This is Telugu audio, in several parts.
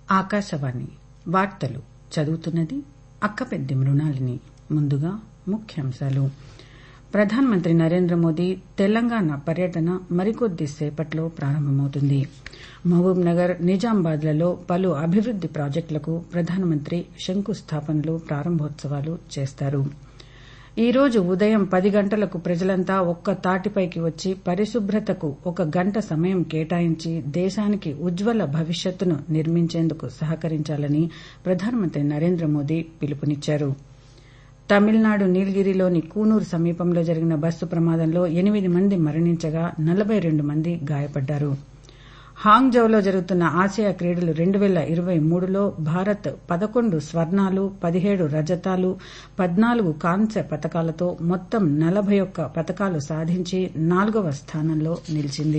ఆకాశవాణి వార్తలు చదువుతున్నది అక్కపెద్ది మృణాలిని ముందుగా ముఖ్యాంశాలు ప్రధానమంత్రి నరేంద్ర మోదీ తెలంగాణ పర్యటన మరికొద్ది సేపట్లో ప్రారంభమవుతుంది మహబూబ్ నగర్ నిజామాబాద్లలో పలు అభివృద్ది ప్రాజెక్టులకు ప్రధానమంత్రి శంకుస్థాపనలు ప్రారంభోత్సవాలు చేస్తారు ఈ రోజు ఉదయం పది గంటలకు ప్రజలంతా ఒక్క తాటిపైకి వచ్చి పరిశుభ్రతకు ఒక గంట సమయం కేటాయించి దేశానికి ఉజ్వల భవిష్యత్తును నిర్మించేందుకు సహకరించాలని ప్రధానమంత్రి నరేంద్ర మోదీ పిలుపునిచ్చారు తమిళనాడు నీలగిరిలోని కూనూరు సమీపంలో జరిగిన బస్సు ప్రమాదంలో ఎనిమిది మంది మరణించగా నలబై రెండు మంది గాయపడ్డారు హాంగ్జౌలో జరుగుతున్న ఆసియా క్రీడలు రెండు పేల ఇరవై మూడులో భారత్ పదకొండు స్వర్ణాలు పదిహేడు రజతాలు పద్నాలుగు కాంస్య పతకాలతో మొత్తం నలబై ఒక్క పతకాలు సాధించి నాలుగవ స్థానంలో నిలిచింది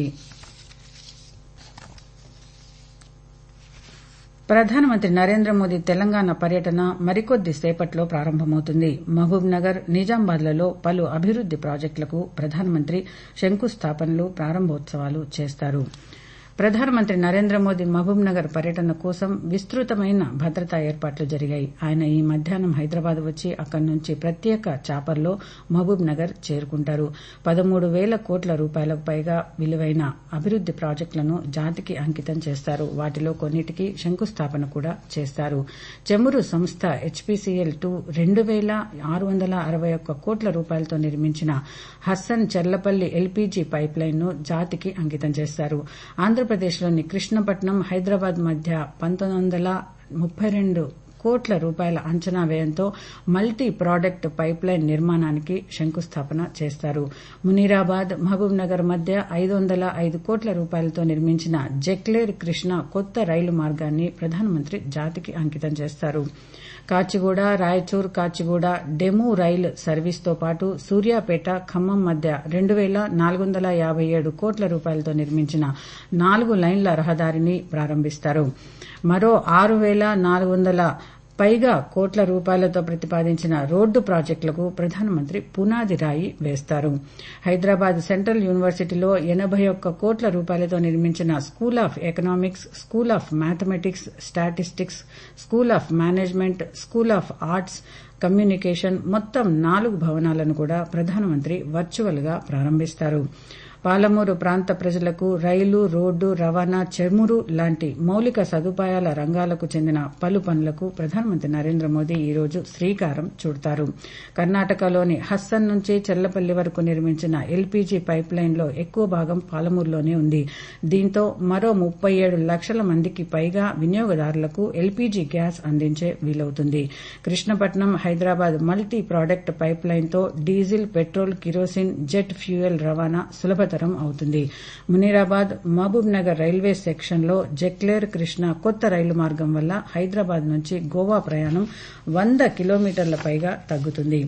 ప్రధానమంత్రి నరేంద్ర మోదీ తెలంగాణ పర్యటన మరికొద్ది సేపట్లో ప్రారంభమవుతుంది మహబూబ్ నగర్ నిజామాబాద్లలో పలు అభివృద్ది ప్రాజెక్టులకు ప్రధానమంత్రి శంకుస్థాపనలు ప్రారంభోత్సవాలు చేస్తారు ప్రధానమంత్రి నరేంద్ర మోదీ మహబూబ్ నగర్ పర్యటన కోసం విస్తృతమైన భద్రతా ఏర్పాట్లు జరిగాయి ఆయన ఈ మధ్యాహ్నం హైదరాబాద్ వచ్చి అక్కడి నుంచి ప్రత్యేక చాపర్లో మహబూబ్ నగర్ చేరుకుంటారు పదమూడు పేల కోట్ల రూపాయలకు పైగా విలువైన అభివృద్ది ప్రాజెక్టులను జాతికి అంకితం చేస్తారు వాటిలో కొన్నిటికి శంకుస్థాపన కూడా చేస్తారు చెమురు సంస్థ హెచ్పీసీఎల్ టూ రెండు పేల ఆరు వందల అరవై ఒక్క కోట్ల రూపాయలతో నిర్మించిన Hassan Cherlapalli LPG pipe line ను జాతికి అంకితం చేస్తారు ఆంధ్రప్రదేశ్లోని కృష్ణపట్నం హైదరాబాద్ మధ్య పంతొమ్మిది వందల ముప్పై రెండు కోట్ల రూపాయల అంచనా వ్యయంతో మల్టీ ప్రాడక్ట్ పైప్ లైన్ నిర్మాణానికి శంకుస్థాపన చేస్తారు మునీరాబాద్ మహబూబ్ నగర్ మధ్య ఐదు వందల ఐదు కోట్ల రూపాయలతో నిర్మించిన జెక్లేర్ కృష్ణ కొత్త రైలు మార్గాన్ని ప్రధానమంత్రి జాతికి అంకితం చేస్తారు కాచిగూడ రాయచూర్ కాచిగూడ డెము రైలు సర్వీస్తో పాటు సూర్యాపేట ఖమ్మం మధ్య రెండు పేల నాలుగు వందల యాబై ఏడు కోట్ల రూపాయలతో నిర్మించిన నాలుగు లైన్ల రహదారిని ప్రారంభిస్తారు మరో ఆరు పేల నాలుగు వందల పైగా కోట్ల రూపాయలతో ప్రతిపాదించిన రోడ్డు ప్రాజెక్టులకు ప్రధానమంత్రి పునాది రాయి వేస్తారు హైదరాబాద్ సెంట్రల్ యూనివర్సిటీలో ఎనబై ఒక్క కోట్ల రూపాయలతో నిర్మించిన school of economics school of mathematics statistics school of management school of arts communication మొత్తం నాలుగు భవనాలను కూడా ప్రధానమంత్రి వర్చువల్ గా ప్రారంభిస్తారు పాలమూరు ప్రాంత ప్రజలకు రైలు రోడ్డు రవాణా చెమురు లాంటి మౌలిక సదుపాయాల రంగాలకు చెందిన పలు పనులకు ప్రధానమంత్రి నరేంద్ర మోదీ ఈ రోజు శ్రీకారం చుడతారు కర్ణాటకలోని హస్సన్ నుంచి చెర్లపల్లి వరకు నిర్మించిన ఎల్పీజీ పైప్ లైన్లో ఎక్కువ భాగం పాలమూరులోనే ఉంది దీంతో మరో ముప్పై ఏడు లక్షల మందికి పైగా వినియోగదారులకు ఎల్పీజీ గ్యాస్ అందించే వీలవుతుంది Krishnapatnam Hyderabad multi product pipe లైన్తో diesel petrol kerosene jet fuel రవాణా సులభతరం అవుతుంది మునీరాబాద్ మహబూబ్ నగర్ రైల్వే సెక్షన్లో జెక్లేర్ కృష్ణ కొత్త రైలు మార్గం వల్ల హైదరాబాద్ నుంచి గోవా ప్రయాణం వంద కిలోమీటర్ల పైగా తగ్గుతుంది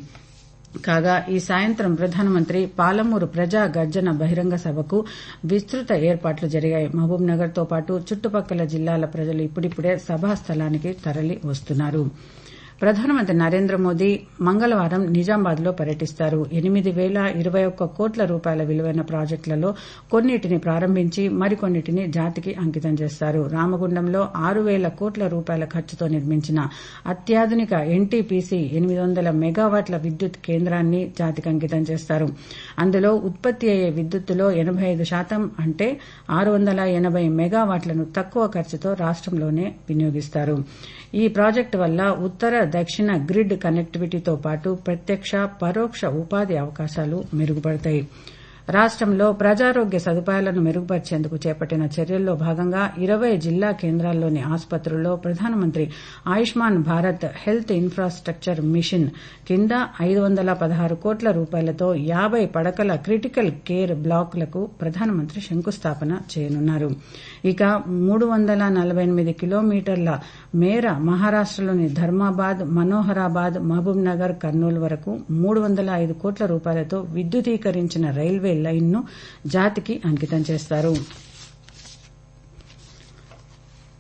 కాగా ఈ సాయంత్రం ప్రధానమంత్రి పాలమూరు ప్రజా గర్జన బహిరంగ సభకు విస్తృత ఏర్పాట్లు జరిగాయి మహబూబ్ నగర్ తో పాటు చుట్టుపక్కల జిల్లాల ప్రజలు ఇప్పుడిప్పుడే సభా స్థలానికి తరలి వస్తున్నారు ప్రధానమంత్రి నరేంద్ర మోదీ మంగళవారం నిజామాబాద్ లో పర్యటిస్తారు ఎనిమిది పేల ఇరవై ఒక్క కోట్ల రూపాయల విలువైన ప్రాజెక్టులలో కొన్నిటిని ప్రారంభించి మరికొన్నిటిని జాతికి అంకితం చేస్తారు రామగుండంలో ఆరు పేల కోట్ల రూపాయల ఖర్చుతో నిర్మించిన అత్యాధునిక ఎన్టీపీసీ ఎనిమిది వందల మెగావాట్ల విద్యుత్ కేంద్రాన్ని జాతికి అంకితం చేస్తారు అందులో ఉత్పత్తి అయ్యే విద్యుత్తులో ఎనబై ఐదు శాతం అంటే ఆరు వందల ఎనబై మెగావాట్లను తక్కువ ఖర్చుతో రాష్టంలోనే వినియోగిస్తారు ఈ ప్రాజెక్టు వల్ల ఉత్తర దక్షిణ గ్రిడ్ కనెక్టివిటీతో పాటు ప్రత్యక్ష పరోక్ష ఉపాధి అవకాశాలు మెరుగుపడతాయి రాష్టంలో ప్రజారోగ్య సదుపాయాలను మెరుగుపరిచేందుకు చేపట్టిన చర్యల్లో భాగంగా ఇరవై జిల్లా కేంద్రాల్లోని ఆసుపత్రుల్లో ప్రధానమంత్రి Ayushman Bharat health infrastructure mission కింద ఐదు వందల పదహారు కోట్ల రూపాయలతో యాబై పడకల క్రిటికల్ కేర్ బ్లాకులకు ప్రధానమంత్రి శంకుస్థాపన చేయనున్నారు ఇక మూడు వందల నలబై ఎనిమిది కిలోమీటర్ల మేర మహారాష్టలోని ధర్మాబాద్ మనోహరాబాద్ మహబూబ్ నగర్ కర్నూలు వరకు మూడు వందల ఐదు కోట్ల రూపాయలతో విద్యుదీకరించిన రైల్వే లైన్ను జాతికి అంకితం చేస్తారు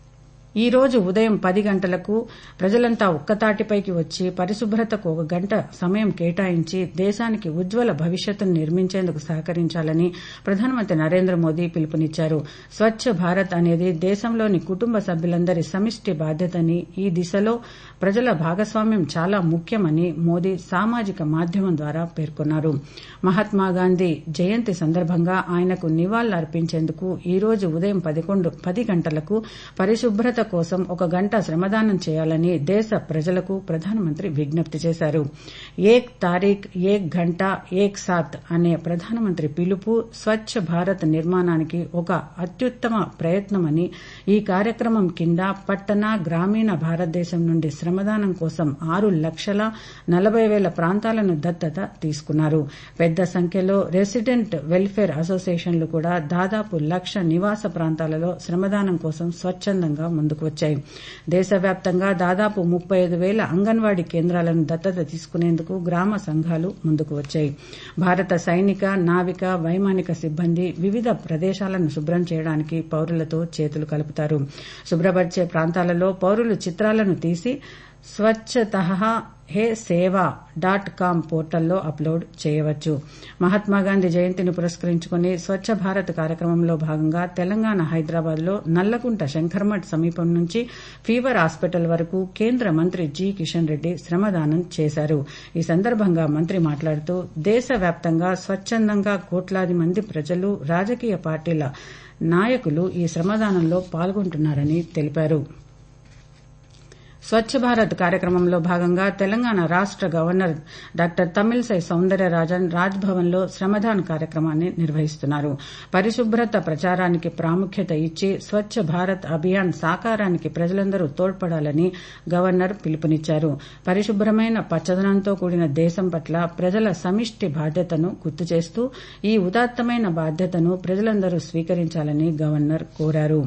ఈ రోజు ఉదయం పది గంటలకు ప్రజలంతా ఒక్కతాటిపైకి వచ్చి పరిశుభ్రతకు ఒక గంట సమయం కేటాయించి దేశానికి ఉజ్వల భవిష్యత్తును నిర్మించేందుకు సహకరించాలని ప్రధానమంత్రి నరేంద్ర మోదీ పిలుపునిచ్చారు స్వచ్చ భారత్ అనేది దేశంలోని కుటుంబ సభ్యులందరి సమిష్టి బాధ్యతని ఈ దిశలో ప్రజల భాగస్వామ్యం చాలా ముఖ్యమని మోదీ సామాజిక మాధ్యమం ద్వారా పేర్కొన్నారు మహాత్మాగాంధీ జయంతి సందర్భంగా ఆయనకు నివాళులర్పించేందుకు ఈ రోజు ఉదయం పది గంటలకు పరిశుభ్రత కోసం ఒక గంట శ్రమదానం చేయాలని దేశ ప్రజలకు ప్రధానమంత్రి విజ్ఞప్తి చేశారు ఏక్ తారీఖ్ ఏక్ ఘంట ఏక్ సాత్ అనే ప్రధానమంత్రి పిలుపు స్వచ్చ భారత్ నిర్మాణానికి ఒక అత్యుత్తమ ప్రయత్నమని ఈ కార్యక్రమం కింద పట్టణ గ్రామీణ భారతదేశం నుండి శ్రమదానం కోసం ఆరు లక్షల నలబై వేల ప్రాంతాలను దత్తత తీసుకున్నారు పెద్ద సంఖ్యలో రెసిడెంట్ వెల్ఫేర్ అసోసియేషన్లు కూడా దాదాపు లక్ష నివాస ప్రాంతాలలో శ్రమదానం కోసం స్వచ్చందంగా ముందుకు వచ్చాయి దేశవ్యాప్తంగా దాదాపు ముప్పై ఐదు వేల అంగన్వాడీ కేంద్రాలను దత్తత తీసుకునేందుకు గ్రామ సంఘాలు ముందుకు వచ్చాయి భారత సైనిక నావిక వైమానిక సిబ్బంది వివిధ ప్రదేశాలను శుభ్రం చేయడానికి పౌరులతో చేతులు కలుపుతారు శుభ్రపరిచే ప్రాంతాలలో పౌరులు చిత్రాలను తీసి స్వచ్ఛతః హే సేవా డాట్ కామ్ పోర్టల్లో అప్లోడ్ చేయవచ్చు మహాత్మాగాంధీ జయంతిని పురస్కరించుకుని స్వచ్ఛ భారత్ కార్యక్రమంలో భాగంగా తెలంగాణ హైదరాబాద్లో నల్లకుంట శంకర్మఠ్ సమీపం నుంచి ఫీవర్ హాస్పిటల్ వరకు కేంద్ర మంత్రి జి కిషన్ రెడ్డి శ్రమదానం చేశారు ఈ సందర్భంగా మంత్రి మాట్లాడుతూ దేశవ్యాప్తంగా స్వచ్చందంగా కోట్లాది మంది ప్రజలు రాజకీయ పార్టీల నాయకులు ఈ శ్రమదానంలో పాల్గొంటున్నారని తెలిపారు స్వచ్ఛ భారత్ కార్యక్రమంలో భాగంగా తెలంగాణ రాష్ట గవర్నర్ డాక్టర్ తమిళసై సౌందర్యరాజన్ రాజ్భవన్లో శ్రమదాన్ కార్యక్రమాన్ని నిర్వహిస్తున్నారు పరిశుభ్రత ప్రచారానికి ప్రాముఖ్యత ఇచ్చి స్వచ్ఛ భారత్ అభియాన్ సాకారానికి ప్రజలందరూ తోడ్పడాలని గవర్నర్ పిలుపునిచ్చారు పరిశుభ్రమైన పచ్చదనంతో కూడిన దేశం పట్ల ప్రజల సమిష్టి బాధ్యతను గుర్తు చేస్తూ ఈ ఉదాత్తమైన బాధ్యతను ప్రజలందరూ స్వీకరించాలని గవర్నర్ కోరారు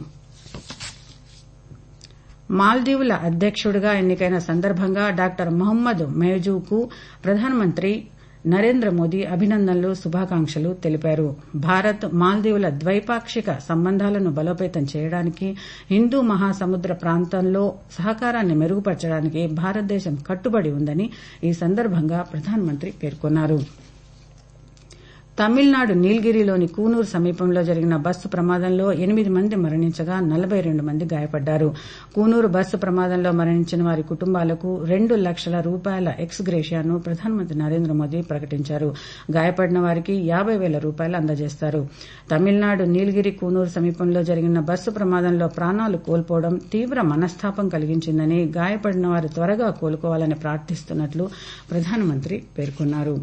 మాల్దీవుల అధ్యక్షుడిగా ఎన్నికైన సందర్భంగా డాక్టర్ మొహమ్మద్ మెహజూకు ప్రధానమంత్రి నరేంద్ర మోదీ అభినందనలు శుభాకాంక్షలు తెలిపారు భారత్ మాల్దీవుల ద్వైపాక్షిక సంబంధాలను బలోపేతం చేయడానికి హిందూ మహాసముద్ర ప్రాంతంలో సహకారాన్ని మెరుగుపరచడానికి భారతదేశం కట్టుబడి ఉందని ఈ సందర్భంగా ప్రధానమంత్రి పేర్కొన్నారు తమిళనాడు నీల్గిరిలోని కూనూరు సమీపంలో జరిగిన బస్సు ప్రమాదంలో ఎనిమిది మంది మరణించగా నలబై రెండు మంది గాయపడ్డారు కూనూరు బస్సు ప్రమాదంలో మరణించిన వారి కుటుంబాలకు రెండు లక్షల రూపాయల ఎక్స్ గ్రేషియాను ప్రధానమంత్రి నరేంద్ర మోదీ ప్రకటించారు గాయపడిన వారికి యాబై వేల రూపాయలు అందజేస్తారు తమిళనాడు నీలగిరి కూనూరు సమీపంలో జరిగిన బస్సు ప్రమాదంలో ప్రాణాలు కోల్పోవడం తీవ్ర మనస్తాపం కలిగించిందని గాయపడిన వారు త్వరగా కోలుకోవాలని ప్రార్థిస్తున్నట్లు ప్రధానమంత్రి పేర్కొన్నారు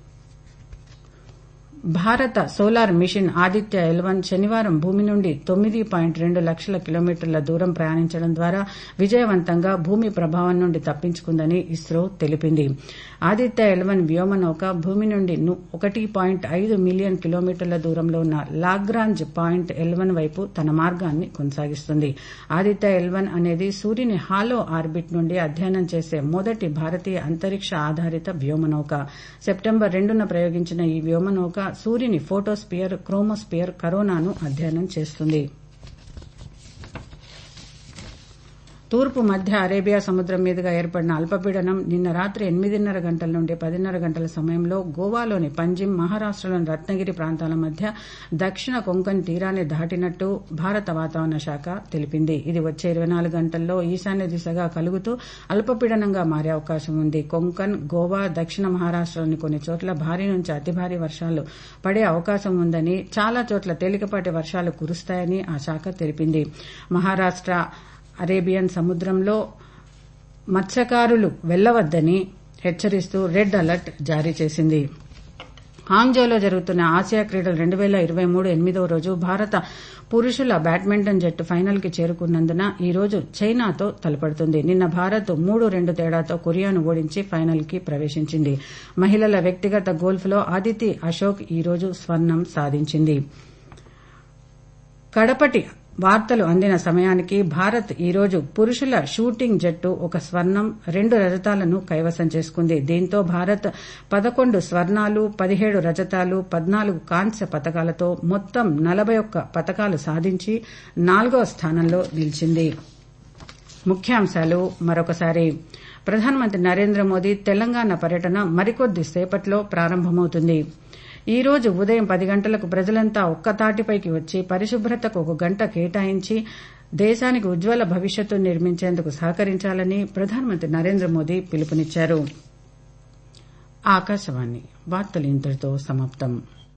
భారత సోలార్ మిషన్ ఆదిత్య ఎల్వన్ శనివారం భూమి నుండి తొమ్మిది పాయింట్ రెండు లక్షల కిలోమీటర్ల దూరం ప్రయాణించడం ద్వారా విజయవంతంగా భూమి ప్రభావం నుండి తప్పించుకుందని ఇస్రో తెలిపింది ఆదిత్య ఎల్వన్ వ్యోమనౌక భూమి నుండి ఒకటి పాయింట్ ఐదు మిలియన్ కిలోమీటర్ల దూరంలో ఉన్న లాగ్రాంజ్ పాయింట్ ఎల్వన్ వైపు తన మార్గాన్ని కొనసాగిస్తుంది ఆదిత్య ఎల్వన్ అనేది సూర్యుని హాలో ఆర్బిట్ నుండి అధ్యయనం చేసే మొదటి భారతీయ అంతరిక్ష ఆధారిత వ్యోమనౌక సెప్టెంబర్ రెండున ప్రయోగించిన ఈ వ్యోమనౌక సూర్యుని ఫోటోస్పియర్ క్రోమోస్పియర్ కరోనాను అధ్యయనం చేస్తుంది తూర్పు మధ్య అరేబియా సముద్రం మీదుగా ఏర్పడిన అల్పపీడనం నిన్న రాత్రి ఎనిమిదిన్నర గంటల నుండి పదిన్నర గంటల సమయంలో గోవాలోని పంజిమ్ మహారాష్టలోని రత్నగిరి ప్రాంతాల మధ్య దక్షిణ కొంకణ్ తీరాన్ని దాటినట్టు భారత వాతావరణ శాఖ తెలిపింది ఇది వచ్చే ఇరవై నాలుగు గంటల్లో ఈశాన్య దిశగా కలుగుతూ అల్పపీడనంగా మారే అవకాశం ఉంది కొంకణ్ గోవా దక్షిణ మహారాష్టలోని కొన్ని చోట్ల భారీ నుంచి అతి భారీ వర్షాలు పడే అవకాశం ఉందని చాలా చోట్ల తేలికపాటి వర్షాలు కురుస్తాయని ఆ శాఖ తెలిపింది మహారాష్ట అరేబియన్ సముద్రంలో మత్స్యకారులు వెళ్లవద్దని హెచ్చరిస్తూ రెడ్ అలర్ట్ జారీ చేసింది హాంగ్జోలో జరుగుతున్న ఆసియా క్రీడలు రెండు వేల ఇరవై మూడు ఎనిమిదవ రోజు భారత పురుషుల బ్యాడ్మింటన్ జట్టు ఫైనల్ కి చేరుకున్నందున ఈ రోజు చైనాతో తలపడుతుంది నిన్న భారత్ మూడు రెండు తేడాతో కొరియాను ఓడించి ఫైనల్ కి ప్రవేశించింది మహిళల వ్యక్తిగత గోల్ఫ్ లో ఆదితి అశోక్ ఈ రోజు స్వర్ణం సాధించింది కడపటి వార్తలు అందిన సమయానికి భారత్ ఈరోజు పురుషుల షూటింగ్ జట్టు ఒక స్వర్ణం రెండు రజతాలను కైవసం చేసుకుంది దీంతో భారత్ పదకొండు స్వర్ణాలు పదిహేడు రజతాలు పద్నాలుగు కాంస్య పతకాలతో మొత్తం నలభై ఒక్క పతకాలు సాధించి నాలుగవ స్థానంలో నిలిచింది ముఖ్యాంశాలు మరొకసారి ప్రధానమంత్రి నరేంద్ర మోదీ తెలంగాణ పర్యటన మరికొద్ది సేపట్లో ప్రారంభమవుతుంది ఈ రోజు ఉదయం పది గంటలకు ప్రజలంతా ఒక్కతాటిపైకి వచ్చి పరిశుభ్రతకు ఒక గంట కేటాయించి దేశానికి ఉజ్వల భవిష్యత్తు నిర్మించేందుకు సహకరించాలని ప్రధానమంత్రి నరేంద్ర మోదీ పిలుపునిచ్చారు ఆకాశవాణి వార్తలు ఇంతటితో సమాప్తం